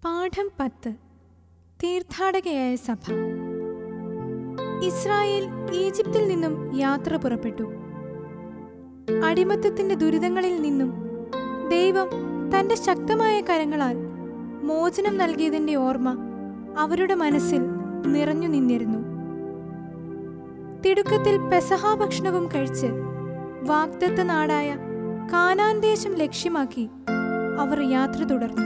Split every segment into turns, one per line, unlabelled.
പാഠം പത്ത് തീർത്ഥാടകയായ സഭ ഇസ്രായേൽ ഈജിപ്തിൽ നിന്നും യാത്ര പുറപ്പെട്ടു അടിമത്തത്തിന്റെ ദുരിതങ്ങളിൽ നിന്നും ദൈവം തന്റെ ശക്തമായ കരങ്ങളാൽ മോചനം നൽകിയതിന്റെ ഓർമ്മ അവരുടെ മനസ്സിൽ നിറഞ്ഞു നിന്നിരുന്നു തിടുക്കത്തിൽ പെസഹാ ഭക്ഷണവും കഴിച്ച് വാഗ്ദത്ത നാടായ കാനാൻ ദേശം ലക്ഷ്യമാക്കി അവർ യാത്ര തുടർന്നു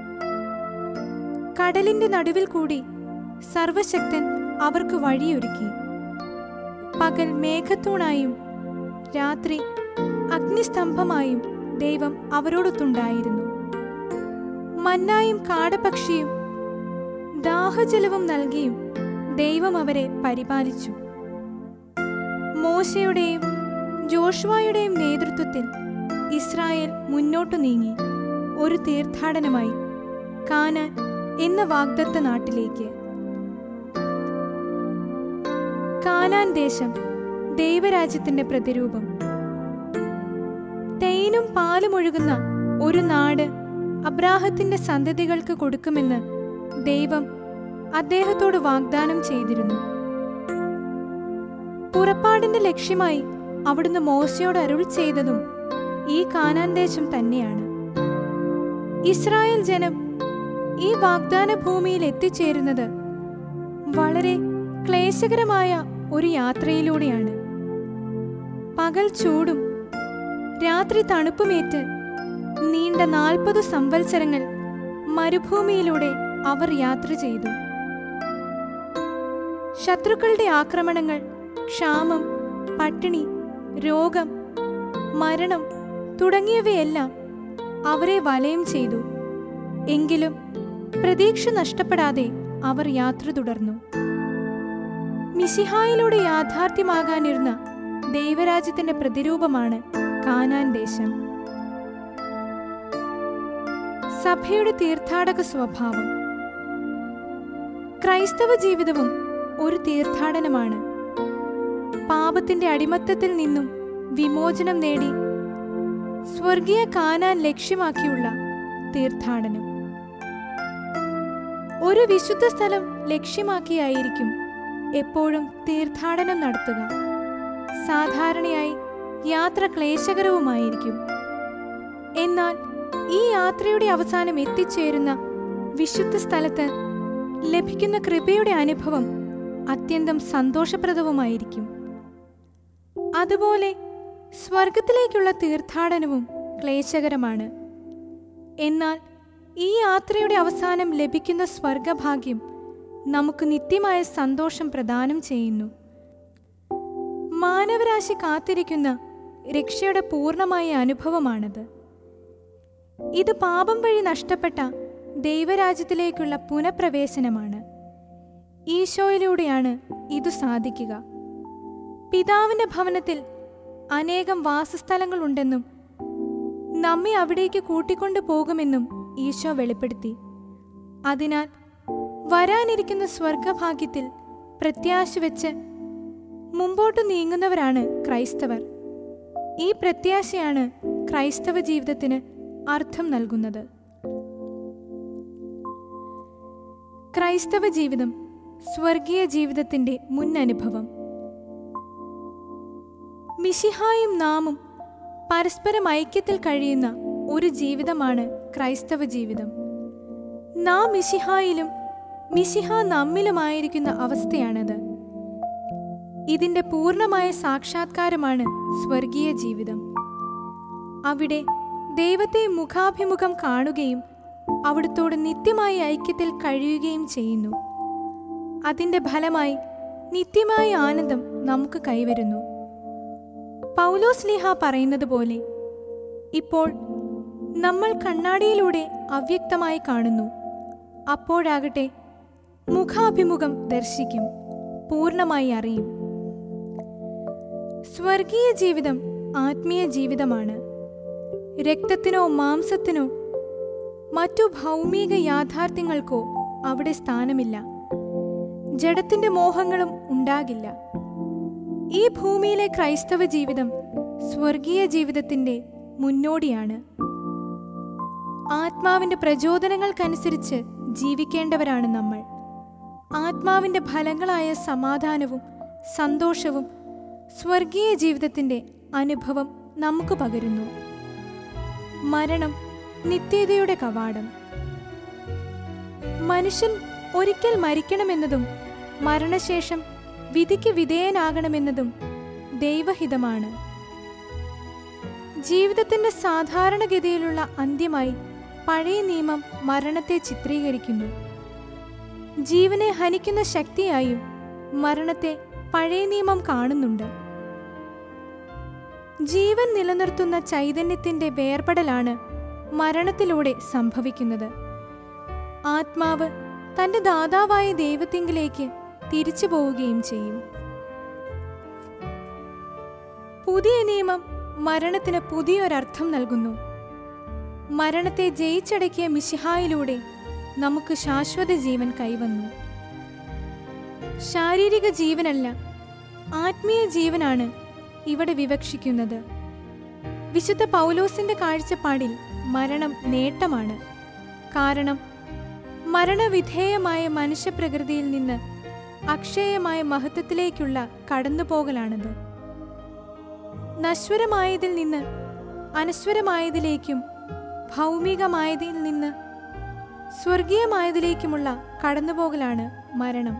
കടലിന്റെ നടുവിൽ കൂടി സർവശക്തൻ അവർക്ക് വഴിയൊരുക്കി പകൽ മേഘത്തൂണായും രാത്രി അഗ്നിസ്തംഭമായും ദൈവം അവരോടൊത്തുണ്ടായിരുന്നു മന്നായും കാടപക്ഷിയും ദാഹജലവും നൽകിയും ദൈവം അവരെ പരിപാലിച്ചു മോശയുടെയും ജോഷുവായുടെയും നേതൃത്വത്തിൽ ഇസ്രായേൽ മുന്നോട്ടു നീങ്ങി ഒരു തീർത്ഥാടനമായി കാനാൻ എന്ന വാഗ്ദത്ത നാട്ടിലേക്ക് കാനാൻ ദേശം ദൈവരാജ്യത്തിന്റെ പ്രതിരൂപം തേനും പാലും ഒഴുകുന്ന ഒരു നാട് അബ്രാഹത്തിന്റെ സന്തതികൾക്ക് കൊടുക്കുമെന്ന് ദൈവം അദ്ദേഹത്തോട് വാഗ്ദാനം ചെയ്തിരുന്നു പുറപ്പാടിന്റെ ലക്ഷ്യമായി അവിടുന്ന് മോശയോട് അരുൾ ചെയ്തതും ഈ കാനാൻ ദേശം തന്നെയാണ് ഇസ്രായേൽ ജനം ഈ വാഗ്ദാന ഭൂമിയിൽ എത്തിച്ചേരുന്നത് വളരെ ക്ലേശകരമായ ഒരു യാത്രയിലൂടെയാണ് പകൽ ചൂടും രാത്രി തണുപ്പുമേറ്റ് നീണ്ട നാൽപ്പത് സംവത്സരങ്ങൾ മരുഭൂമിയിലൂടെ അവർ യാത്ര ചെയ്തു ശത്രുക്കളുടെ ആക്രമണങ്ങൾ ക്ഷാമം പട്ടിണി രോഗം മരണം തുടങ്ങിയവയെല്ലാം അവരെ വലയം ചെയ്തു എങ്കിലും പ്രതീക്ഷ നഷ്ടപ്പെടാതെ അവർ യാത്ര തുടർന്നു മിശിഹായിലൂടെ യാഥാർത്ഥ്യമാകാനിരുന്ന ദൈവരാജ്യത്തിന്റെ പ്രതിരൂപമാണ് കാനാൻ ദേശം സഭയുടെ തീർത്ഥാടക സ്വഭാവം ക്രൈസ്തവ ജീവിതവും ഒരു തീർത്ഥാടനമാണ് പാപത്തിന്റെ അടിമത്തത്തിൽ നിന്നും വിമോചനം നേടി സ്വർഗീയ കാനാൻ ലക്ഷ്യമാക്കിയുള്ള തീർത്ഥാടനം ഒരു വിശുദ്ധ സ്ഥലം ലക്ഷ്യമാക്കിയായിരിക്കും എപ്പോഴും തീർത്ഥാടനം നടത്തുക സാധാരണയായി യാത്ര ക്ലേശകരവുമായിരിക്കും എന്നാൽ ഈ യാത്രയുടെ അവസാനം എത്തിച്ചേരുന്ന വിശുദ്ധ സ്ഥലത്ത് ലഭിക്കുന്ന കൃപയുടെ അനുഭവം അത്യന്തം സന്തോഷപ്രദവുമായിരിക്കും അതുപോലെ സ്വർഗത്തിലേക്കുള്ള തീർത്ഥാടനവും ക്ലേശകരമാണ് എന്നാൽ ഈ യാത്രയുടെ അവസാനം ലഭിക്കുന്ന സ്വർഗഭാഗ്യം നമുക്ക് നിത്യമായ സന്തോഷം പ്രദാനം ചെയ്യുന്നു മാനവരാശി കാത്തിരിക്കുന്ന രക്ഷയുടെ പൂർണ്ണമായ അനുഭവമാണത് ഇത് പാപം വഴി നഷ്ടപ്പെട്ട ദൈവരാജ്യത്തിലേക്കുള്ള പുനഃപ്രവേശനമാണ് ഈശോയിലൂടെയാണ് ഇത് സാധിക്കുക പിതാവിന്റെ ഭവനത്തിൽ അനേകം വാസസ്ഥലങ്ങളുണ്ടെന്നും നമ്മെ അവിടേക്ക് കൂട്ടിക്കൊണ്ടു പോകുമെന്നും ഈശോ വെളിപ്പെടുത്തി അതിനാൽ വരാനിരിക്കുന്ന സ്വർഗഭാഗ്യത്തിൽ പ്രത്യാശ വെച്ച് മുമ്പോട്ട് നീങ്ങുന്നവരാണ് ക്രൈസ്തവർ ഈ പ്രത്യാശയാണ് ക്രൈസ്തവ ജീവിതത്തിന് അർത്ഥം നൽകുന്നത് ക്രൈസ്തവ ജീവിതം സ്വർഗീയ ജീവിതത്തിന്റെ മുൻ അനുഭവം മിശിഹായും നാമും പരസ്പരം ഐക്യത്തിൽ കഴിയുന്ന ഒരു ജീവിതമാണ് ക്രൈസ്തവ ജീവിതം നാം മിശിഹായിലും മിശിഹ നമ്മിലുമായിരിക്കുന്ന അവസ്ഥയാണത് ഇതിന്റെ പൂർണ്ണമായ സാക്ഷാത്കാരമാണ് സ്വർഗീയ ജീവിതം അവിടെ ദൈവത്തെ മുഖാഭിമുഖം കാണുകയും അവിടുത്തോട് നിത്യമായ ഐക്യത്തിൽ കഴിയുകയും ചെയ്യുന്നു അതിന്റെ ഫലമായി നിത്യമായ ആനന്ദം നമുക്ക് കൈവരുന്നു പൗലോസ് ലിഹ പറയുന്നത് പോലെ ഇപ്പോൾ നമ്മൾ കണ്ണാടിയിലൂടെ അവ്യക്തമായി കാണുന്നു അപ്പോഴാകട്ടെ മുഖാഭിമുഖം ദർശിക്കും പൂർണ്ണമായി അറിയും സ്വർഗീയ ജീവിതം ആത്മീയ ജീവിതമാണ് രക്തത്തിനോ മാംസത്തിനോ മറ്റു ഭൗമിക യാഥാർത്ഥ്യങ്ങൾക്കോ അവിടെ സ്ഥാനമില്ല ജഡത്തിന്റെ മോഹങ്ങളും ഉണ്ടാകില്ല ഈ ഭൂമിയിലെ ക്രൈസ്തവ ജീവിതം സ്വർഗീയ ജീവിതത്തിന്റെ മുന്നോടിയാണ് ആത്മാവിന്റെ പ്രചോദനങ്ങൾക്കനുസരിച്ച് ജീവിക്കേണ്ടവരാണ് നമ്മൾ ആത്മാവിൻ്റെ ഫലങ്ങളായ സമാധാനവും സന്തോഷവും സ്വർഗീയ ജീവിതത്തിൻ്റെ അനുഭവം നമുക്ക് പകരുന്നു മരണം നിത്യതയുടെ കവാടം മനുഷ്യൻ ഒരിക്കൽ മരിക്കണമെന്നതും മരണശേഷം വിധിക്ക് വിധേയനാകണമെന്നതും ദൈവഹിതമാണ് ജീവിതത്തിന്റെ സാധാരണഗതിയിലുള്ള അന്ത്യമായി പഴയ നിയമം മരണത്തെ ചിത്രീകരിക്കുന്നു ജീവനെ ഹനിക്കുന്ന ശക്തിയായും മരണത്തെ പഴയ നിയമം കാണുന്നുണ്ട് ജീവൻ നിലനിർത്തുന്ന ചൈതന്യത്തിന്റെ വേർപെടലാണ് മരണത്തിലൂടെ സംഭവിക്കുന്നത് ആത്മാവ് തന്റെ ദാതാവായ ദൈവത്തിങ്കിലേക്ക് തിരിച്ചു പോവുകയും ചെയ്യും പുതിയ നിയമം മരണത്തിന് പുതിയൊരർത്ഥം നൽകുന്നു മരണത്തെ ജയിച്ചടക്കിയ മിശിഹായിലൂടെ നമുക്ക് ശാശ്വത ജീവൻ കൈവന്നു ശാരീരിക ജീവനല്ല ആത്മീയ ജീവനാണ് ഇവിടെ വിവക്ഷിക്കുന്നത് വിശുദ്ധ പൗലോസിന്റെ കാഴ്ചപ്പാടിൽ മരണം നേട്ടമാണ് കാരണം മരണവിധേയമായ മനുഷ്യപ്രകൃതിയിൽ നിന്ന് അക്ഷയമായ മഹത്വത്തിലേക്കുള്ള കടന്നുപോകലാണത് നശ്വരമായതിൽ നിന്ന് അനശ്വരമായതിലേക്കും ഭൗമികമായതിൽ നിന്ന് സ്വർഗീയമായതിലേക്കുമുള്ള കടന്നുപോകലാണ് മരണം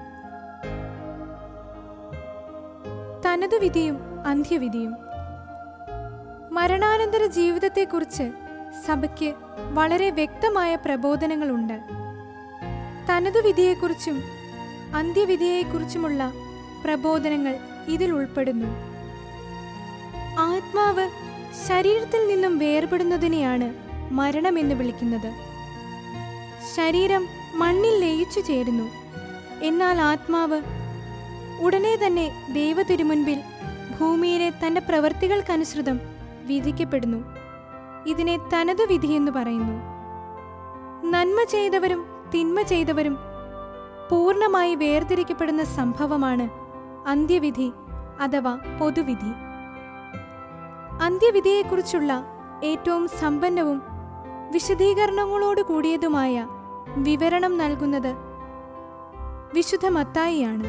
തനതു വിധിയും അന്ത്യവിധിയും മരണാനന്തര ജീവിതത്തെക്കുറിച്ച് സഭയ്ക്ക് വളരെ വ്യക്തമായ പ്രബോധനങ്ങളുണ്ട് തനതു വിധിയെക്കുറിച്ചും അന്ത്യവിധിയെക്കുറിച്ചുമുള്ള പ്രബോധനങ്ങൾ ഇതിൽ ഉൾപ്പെടുന്നു ആത്മാവ് ശരീരത്തിൽ നിന്നും വേർപെടുന്നതിനെയാണ് മരണമെന്ന് വിളിക്കുന്നത് ശരീരം മണ്ണിൽ ലയിച്ചു ചേരുന്നു എന്നാൽ ആത്മാവ് ഉടനെ തന്നെ ദൈവതിരുമുൻപിൽ ഭൂമിയിലെ തന്റെ പ്രവൃത്തികൾക്കനുസൃതം വിധിക്കപ്പെടുന്നു ഇതിനെ തനതു വിധിയെന്ന് പറയുന്നു നന്മ ചെയ്തവരും തിന്മ ചെയ്തവരും പൂർണ്ണമായി വേർതിരിക്കപ്പെടുന്ന സംഭവമാണ് അന്ത്യവിധി അഥവാ പൊതുവിധി അന്ത്യവിധിയെക്കുറിച്ചുള്ള ഏറ്റവും സമ്പന്നവും വിശദീകരണങ്ങളോട് കൂടിയതുമായ വിവരണം നൽകുന്നത് വിശുദ്ധ മത്തായിയാണ്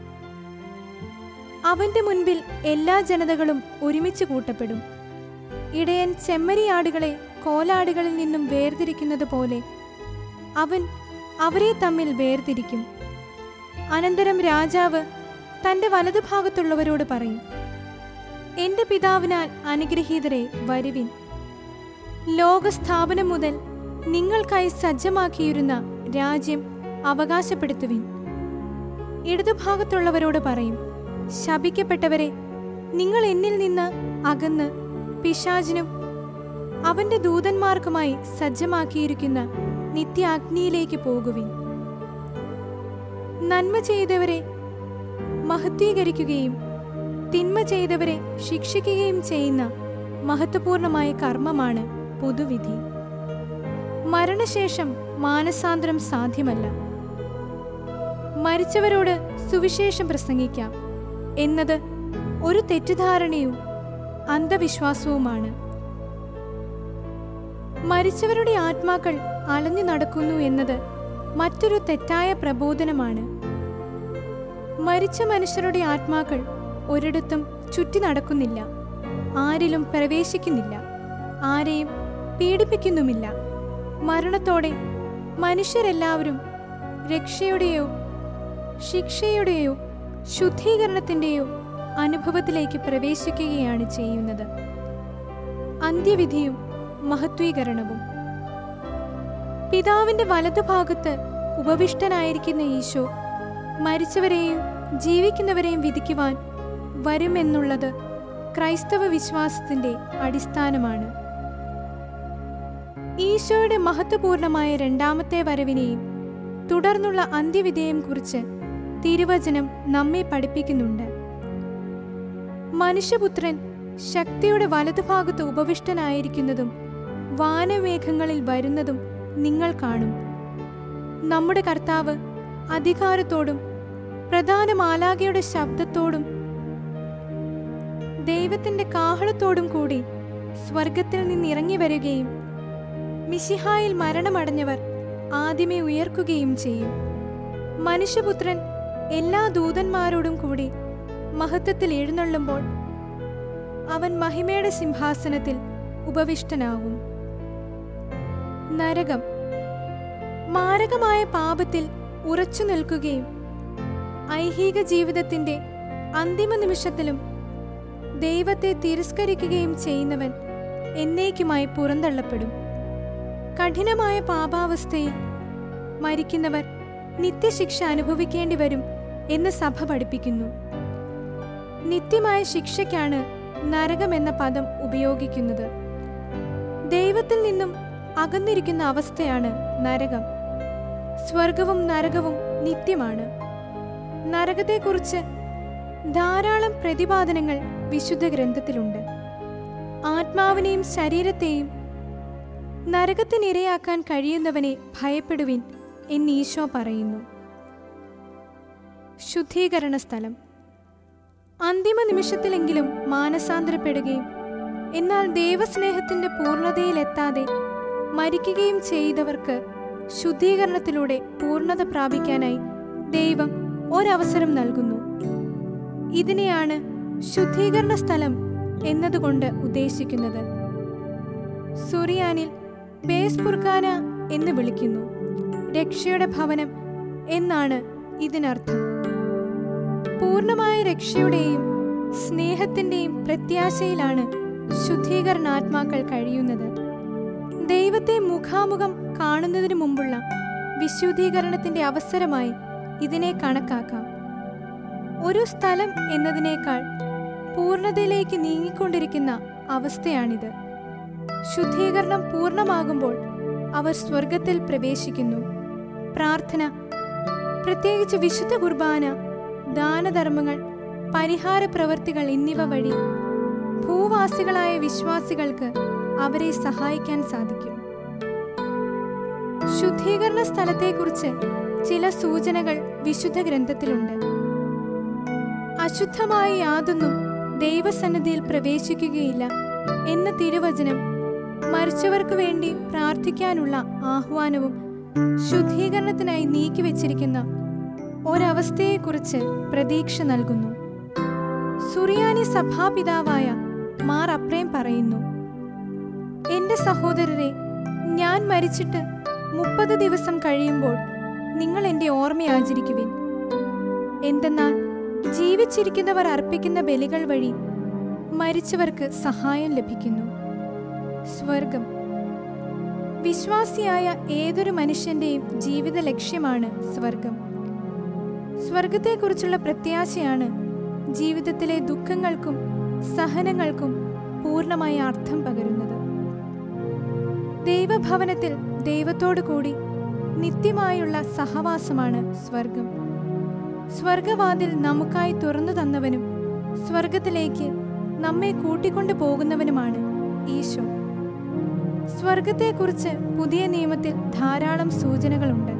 അവന്റെ മുൻപിൽ എല്ലാ ജനതകളും ഒരുമിച്ച് കൂട്ടപ്പെടും ഇടയൻ ചെമ്മരിയാടുകളെ കോലാടുകളിൽ നിന്നും വേർതിരിക്കുന്നത് പോലെ അവൻ അവരെ തമ്മിൽ വേർതിരിക്കും അനന്തരം രാജാവ് തന്റെ വലതുഭാഗത്തുള്ളവരോട് പറയും എന്റെ പിതാവിനാൽ അനുഗ്രഹീതരെ വരുവിൻ ലോകസ്ഥാപനം മുതൽ നിങ്ങൾക്കായി സജ്ജമാക്കിയിരുന്ന രാജ്യം അവകാശപ്പെടുത്തുവിൻ ഇടതുഭാഗത്തുള്ളവരോട് പറയും ശപിക്കപ്പെട്ടവരെ നിങ്ങൾ എന്നിൽ നിന്ന് അകന്ന് പിശാചിനും അവന്റെ ദൂതന്മാർക്കുമായി സജ്ജമാക്കിയിരിക്കുന്ന നിത്യാഗ്നിയിലേക്ക് പോകുവിൻ നന്മ ചെയ്തവരെ മഹത്വീകരിക്കുകയും തിന്മ ചെയ്തവരെ ശിക്ഷിക്കുകയും ചെയ്യുന്ന മഹത്വപൂർണമായ കർമ്മമാണ് പൊതുവിധി മരണശേഷം മാനസാന്തരം സാധ്യമല്ല മരിച്ചവരോട് സുവിശേഷം പ്രസംഗിക്കാം എന്നത് ഒരു തെറ്റിദ്ധാരണയും അന്ധവിശ്വാസവുമാണ് മരിച്ചവരുടെ ആത്മാക്കൾ അലഞ്ഞു നടക്കുന്നു എന്നത് മറ്റൊരു തെറ്റായ പ്രബോധനമാണ് മരിച്ച മനുഷ്യരുടെ ആത്മാക്കൾ ഒരിടത്തും ചുറ്റി നടക്കുന്നില്ല ആരിലും പ്രവേശിക്കുന്നില്ല ആരെയും പീഡിപ്പിക്കുന്നുമില്ല മരണത്തോടെ മനുഷ്യരെല്ലാവരും രക്ഷയുടെയോ ശിക്ഷയുടെയോ ശുദ്ധീകരണത്തിന്റെയോ അനുഭവത്തിലേക്ക് പ്രവേശിക്കുകയാണ് ചെയ്യുന്നത് അന്ത്യവിധിയും മഹത്വീകരണവും പിതാവിന്റെ വലതുഭാഗത്ത് ഉപവിഷ്ടനായിരിക്കുന്ന ഈശോ മരിച്ചവരെയും ജീവിക്കുന്നവരെയും വിധിക്കുവാൻ വരുമെന്നുള്ളത് ക്രൈസ്തവ വിശ്വാസത്തിന്റെ അടിസ്ഥാനമാണ് ഈശോയുടെ മഹത്വപൂർണമായ രണ്ടാമത്തെ വരവിനെയും തുടർന്നുള്ള അന്ത്യവിധേയം കുറിച്ച് തിരുവചനം നമ്മെ പഠിപ്പിക്കുന്നുണ്ട് മനുഷ്യപുത്രൻ ശക്തിയുടെ വലതുഭാഗത്ത് ഉപവിഷ്ടനായിരിക്കുന്നതും വാനമേഘങ്ങളിൽ വരുന്നതും നിങ്ങൾ കാണും നമ്മുടെ കർത്താവ് അധികാരത്തോടും പ്രധാന മാലാകയുടെ ശബ്ദത്തോടും ദൈവത്തിന്റെ കാഹളത്തോടും കൂടി സ്വർഗത്തിൽ നിന്നിറങ്ങി വരികയും മിശിഹായിൽ മരണമടഞ്ഞവർ ആദ്യമേ ഉയർക്കുകയും ചെയ്യും മനുഷ്യപുത്രൻ എല്ലാ ദൂതന്മാരോടും കൂടി മഹത്വത്തിൽ എഴുന്നള്ളുമ്പോൾ അവൻ മഹിമയുടെ സിംഹാസനത്തിൽ ഉപവിഷ്ടനാകും നരകം മാരകമായ പാപത്തിൽ ഉറച്ചു നിൽക്കുകയും ഐഹിക ജീവിതത്തിന്റെ അന്തിമ നിമിഷത്തിലും ദൈവത്തെ തിരസ്കരിക്കുകയും ചെയ്യുന്നവൻ എന്നേക്കുമായി പുറന്തള്ളപ്പെടും കഠിനമായ പാപാവസ്ഥയിൽ മരിക്കുന്നവർ നിത്യശിക്ഷ അനുഭവിക്കേണ്ടി വരും എന്ന് സഭ പഠിപ്പിക്കുന്നു നിത്യമായ ശിക്ഷയ്ക്കാണ് നരകം എന്ന പദം ഉപയോഗിക്കുന്നത് ദൈവത്തിൽ നിന്നും അകന്നിരിക്കുന്ന അവസ്ഥയാണ് നരകം സ്വർഗവും നരകവും നിത്യമാണ് നരകത്തെക്കുറിച്ച് ധാരാളം പ്രതിപാദനങ്ങൾ വിശുദ്ധ ഗ്രന്ഥത്തിലുണ്ട് ആത്മാവിനെയും ശരീരത്തെയും നരകത്തിനിരയാക്കാൻ കഴിയുന്നവനെ ഭയപ്പെടുവിൻ എന്ന് ഈശോ പറയുന്നു ശുദ്ധീകരണ സ്ഥലം അന്തിമ നിമിഷത്തിലെങ്കിലും മാനസാന്തരപ്പെടുകയും എന്നാൽ ദൈവസ്നേഹത്തിന്റെ പൂർണ്ണതയിലെത്താതെ മരിക്കുകയും ചെയ്തവർക്ക് ശുദ്ധീകരണത്തിലൂടെ പൂർണ്ണത പ്രാപിക്കാനായി ദൈവം ഒരവസരം നൽകുന്നു ഇതിനെയാണ് ശുദ്ധീകരണ സ്ഥലം എന്നതുകൊണ്ട് ഉദ്ദേശിക്കുന്നത് സുറിയാനിൽ ബേസ് പുർഖാന എന്ന് വിളിക്കുന്നു രക്ഷയുടെ ഭവനം എന്നാണ് ഇതിനർത്ഥം പൂർണ്ണമായ രക്ഷയുടെയും സ്നേഹത്തിന്റെയും പ്രത്യാശയിലാണ് ശുദ്ധീകരണാത്മാക്കൾ കഴിയുന്നത് ദൈവത്തെ മുഖാമുഖം കാണുന്നതിനു മുമ്പുള്ള വിശുദ്ധീകരണത്തിന്റെ അവസരമായി ഇതിനെ കണക്കാക്കാം ഒരു സ്ഥലം എന്നതിനേക്കാൾ പൂർണ്ണതയിലേക്ക് നീങ്ങിക്കൊണ്ടിരിക്കുന്ന അവസ്ഥയാണിത് ശുദ്ധീകരണം പൂർണ്ണമാകുമ്പോൾ അവർ സ്വർഗത്തിൽ പ്രവേശിക്കുന്നു പ്രാർത്ഥന പ്രത്യേകിച്ച് വിശുദ്ധ കുർബാന ദാനധർമ്മങ്ങൾ പരിഹാര പ്രവർത്തികൾ എന്നിവ വഴി ഭൂവാസികളായ വിശ്വാസികൾക്ക് അവരെ സഹായിക്കാൻ സാധിക്കും ശുദ്ധീകരണ സ്ഥലത്തെക്കുറിച്ച് ചില സൂചനകൾ വിശുദ്ധ ഗ്രന്ഥത്തിലുണ്ട് അശുദ്ധമായ യാതൊന്നും ദൈവസന്നിധിയിൽ പ്രവേശിക്കുകയില്ല എന്ന തിരുവചനം മരിച്ചവർക്ക് വേണ്ടി പ്രാർത്ഥിക്കാനുള്ള ആഹ്വാനവും ശുദ്ധീകരണത്തിനായി നീക്കിവെച്ചിരിക്കുന്ന ഒരവസ്ഥയെക്കുറിച്ച് പ്രതീക്ഷ നൽകുന്നു സുറിയാനി സഭാപിതാവായ മാർ അപ്രേം പറയുന്നു എന്റെ സഹോദരരെ ഞാൻ മരിച്ചിട്ട് മുപ്പത് ദിവസം കഴിയുമ്പോൾ നിങ്ങൾ എന്റെ ഓർമ്മ ആചരിക്കുവിൻ എന്തെന്നാൽ ജീവിച്ചിരിക്കുന്നവർ അർപ്പിക്കുന്ന ബലികൾ വഴി മരിച്ചവർക്ക് സഹായം ലഭിക്കുന്നു സ്വർഗം വിശ്വാസിയായ ഏതൊരു മനുഷ്യന്റെയും ജീവിത ലക്ഷ്യമാണ് സ്വർഗം സ്വർഗത്തെക്കുറിച്ചുള്ള പ്രത്യാശയാണ് ജീവിതത്തിലെ ദുഃഖങ്ങൾക്കും സഹനങ്ങൾക്കും പൂർണ്ണമായ അർത്ഥം പകരുന്നത് ദൈവഭവനത്തിൽ ദൈവത്തോടു കൂടി നിത്യമായുള്ള സഹവാസമാണ് സ്വർഗം സ്വർഗവാതിൽ നമുക്കായി തുറന്നു തന്നവനും സ്വർഗത്തിലേക്ക് നമ്മെ കൂട്ടിക്കൊണ്ടു പോകുന്നവനുമാണ് ഈശോ സ്വർഗത്തെക്കുറിച്ച് പുതിയ നിയമത്തിൽ ധാരാളം സൂചനകളുണ്ട്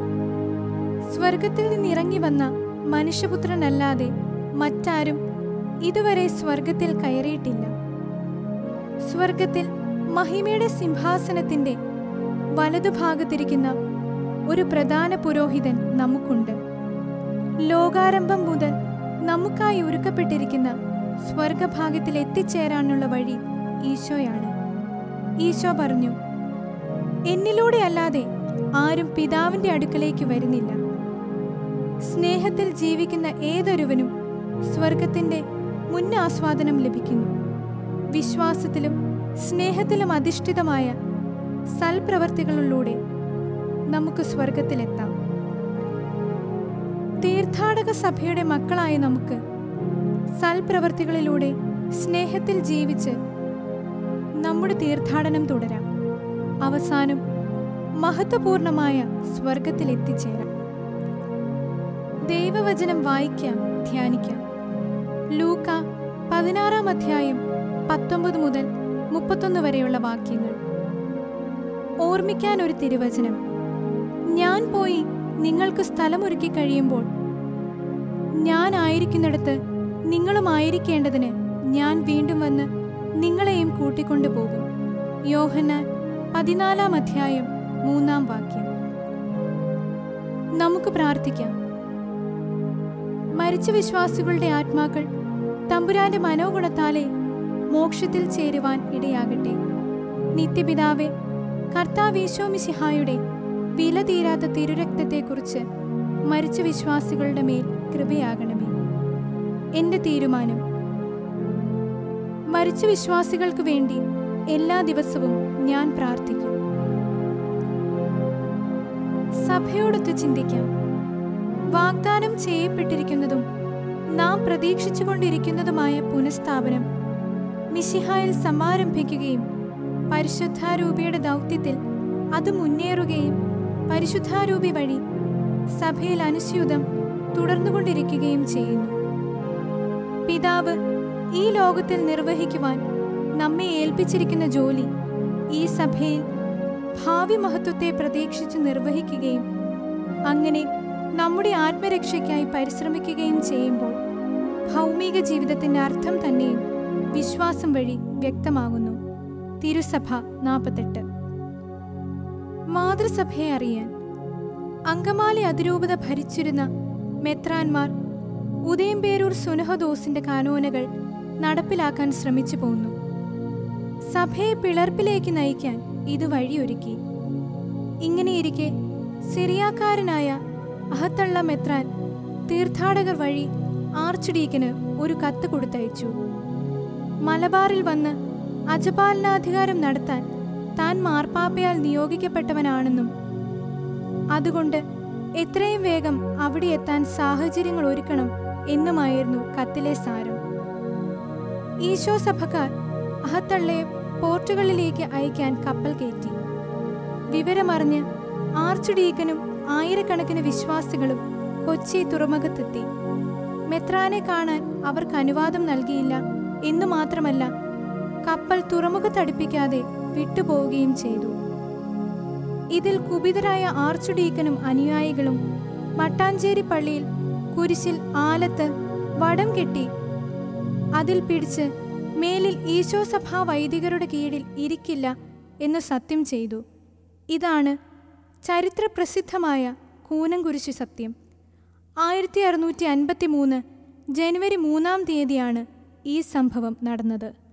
സ്വർഗത്തിൽ നിന്നിറങ്ങി വന്ന മനുഷ്യപുത്രനല്ലാതെ മറ്റാരും ഇതുവരെ സ്വർഗത്തിൽ കയറിയിട്ടില്ല സ്വർഗത്തിൽ മഹിമയുടെ സിംഹാസനത്തിന്റെ വലതുഭാഗത്തിരിക്കുന്ന ഒരു പ്രധാന പുരോഹിതൻ നമുക്കുണ്ട് ലോകാരംഭം മുതൽ നമുക്കായി ഒരുക്കപ്പെട്ടിരിക്കുന്ന സ്വർഗഭാഗത്തിൽ എത്തിച്ചേരാനുള്ള വഴി ഈശോയാണ് ഈശോ പറഞ്ഞു എന്നിലൂടെ അല്ലാതെ ആരും പിതാവിന്റെ അടുക്കലേക്ക് വരുന്നില്ല സ്നേഹത്തിൽ ജീവിക്കുന്ന ഏതൊരുവനും സ്വർഗത്തിന്റെ മുന്നാസ്വാദനം ലഭിക്കുന്നു വിശ്വാസത്തിലും സ്നേഹത്തിലും അധിഷ്ഠിതമായ സൽപ്രവർത്തികളിലൂടെ നമുക്ക് സ്വർഗത്തിലെത്താം തീർത്ഥാടക സഭയുടെ മക്കളായ നമുക്ക് സൽപ്രവർത്തികളിലൂടെ സ്നേഹത്തിൽ ജീവിച്ച് നമ്മുടെ തീർത്ഥാടനം തുടരാം അവസാനം മഹത്വപൂർണമായ സ്വർഗത്തിൽ എത്തിച്ചേരാം ദൈവവചനം വായിക്കാം ധ്യാനിക്കാം ലൂക്ക പതിനാറാം അധ്യായം പത്തൊമ്പത് മുതൽ മുപ്പത്തൊന്ന് വരെയുള്ള വാക്യങ്ങൾ ഓർമ്മിക്കാൻ ഒരു തിരുവചനം ഞാൻ പോയി നിങ്ങൾക്ക് സ്ഥലമൊരുക്കി കഴിയുമ്പോൾ ഞാൻ ആയിരിക്കുന്നിടത്ത് നിങ്ങളും ആയിരിക്കേണ്ടതിന് ഞാൻ വീണ്ടും വന്ന് നിങ്ങളെയും കൂട്ടിക്കൊണ്ടു പോകും യോഹന്നാൻ പതിനാലാം അധ്യായം മൂന്നാം വാക്യം നമുക്ക് പ്രാർത്ഥിക്കാം മരിച്ച വിശ്വാസികളുടെ ആത്മാക്കൾ തമ്പുരാന്റെ മനോഗുണത്താലെ മോക്ഷത്തിൽ ചേരുവാൻ ഇടയാകട്ടെ നിത്യപിതാവെ കർത്താവീശോമിശിഹായുടെ വില തീരാത്ത തിരുരക്തത്തെക്കുറിച്ച് മരിച്ച വിശ്വാസികളുടെ മേൽ കൃപയാകണമേ എന്റെ തീരുമാനം മരിച്ച വിശ്വാസികൾക്ക് വേണ്ടി എല്ലാ ദിവസവും ഞാൻ പ്രാർത്ഥിക്കും സഭയോടൊത്ത് ചിന്തിക്കാം വാഗ്ദാനം ചെയ്യപ്പെട്ടിരിക്കുന്നതും നാം പ്രതീക്ഷിച്ചുകൊണ്ടിരിക്കുന്നതുമായ പുനഃസ്ഥാപനം മിശിഹായിൽ സമാരംഭിക്കുകയും പരിശുദ്ധാരൂപിയുടെ ദൗത്യത്തിൽ അത് മുന്നേറുകയും പരിശുദ്ധാരൂപി വഴി സഭയിൽ അനുസ്യൂതം തുടർന്നുകൊണ്ടിരിക്കുകയും ചെയ്യുന്നു പിതാവ് ഈ ലോകത്തിൽ നിർവഹിക്കുവാൻ നമ്മെ ഏൽപ്പിച്ചിരിക്കുന്ന ജോലി ഈ സഭയിൽ ഭാവി മഹത്വത്തെ പ്രതീക്ഷിച്ച് നിർവഹിക്കുകയും അങ്ങനെ നമ്മുടെ ആത്മരക്ഷയ്ക്കായി പരിശ്രമിക്കുകയും ചെയ്യുമ്പോൾ ഭൗമിക ജീവിതത്തിന്റെ അർത്ഥം തന്നെയും വിശ്വാസം വഴി വ്യക്തമാകുന്നു തിരുസഭ നാൽപ്പത്തെട്ട് മാതൃസഭയെ അറിയാൻ അങ്കമാലി അതിരൂപത ഭരിച്ചിരുന്ന മെത്രാൻമാർ ഉദയംപേരൂർ സുനഹദോസിന്റെ കാനോനകൾ നടപ്പിലാക്കാൻ ശ്രമിച്ചു പോന്നു സഭയെ പിളർപ്പിലേക്ക് നയിക്കാൻ ഇത് വഴിയൊരുക്കി ഇങ്ങനെയിരിക്കെ സിറിയാക്കാരനായ അഹത്തള്ള മെത്രാൻ തീർത്ഥാടകർ വഴി ആർച്ച് ഒരു കത്ത് കൊടുത്തയച്ചു മലബാറിൽ വന്ന് അജപാലനാധികാരം നടത്താൻ താൻ മാർപ്പാപ്പയാൽ നിയോഗിക്കപ്പെട്ടവനാണെന്നും അതുകൊണ്ട് എത്രയും വേഗം അവിടെ എത്താൻ സാഹചര്യങ്ങൾ ഒരുക്കണം എന്നുമായിരുന്നു കത്തിലെ സാരം ഈശോ സഭക്കാർ അഹത്തള്ളയെ പോർട്ടുകളിലേക്ക് അയക്കാൻ കപ്പൽ കയറ്റി വിവരമറിഞ്ഞ് ആർച്ച് ഡീക്കനും ആയിരക്കണക്കിന് വിശ്വാസികളും കൊച്ചി തുറമുഖത്തെത്തി മെത്രാനെ കാണാൻ അവർക്ക് അനുവാദം നൽകിയില്ല എന്നു മാത്രമല്ല കപ്പൽ തുറമുഖത്തടുപ്പിക്കാതെ വിട്ടുപോവുകയും ചെയ്തു ഇതിൽ കുപിതരായ ആർച്ച് ഡീക്കനും അനുയായികളും മട്ടാഞ്ചേരി പള്ളിയിൽ കുരിശിൽ ആലത്ത് വടം കെട്ടി അതിൽ പിടിച്ച് മേലിൽ ഈശോ സഭാ വൈദികരുടെ കീഴിൽ ഇരിക്കില്ല എന്ന് സത്യം ചെയ്തു ഇതാണ് ചരിത്രപ്രസിദ്ധമായ കൂനംകുരിശ് സത്യം ആയിരത്തി അറുന്നൂറ്റി അൻപത്തി മൂന്ന് ജനുവരി മൂന്നാം തീയതിയാണ് ഈ സംഭവം നടന്നത്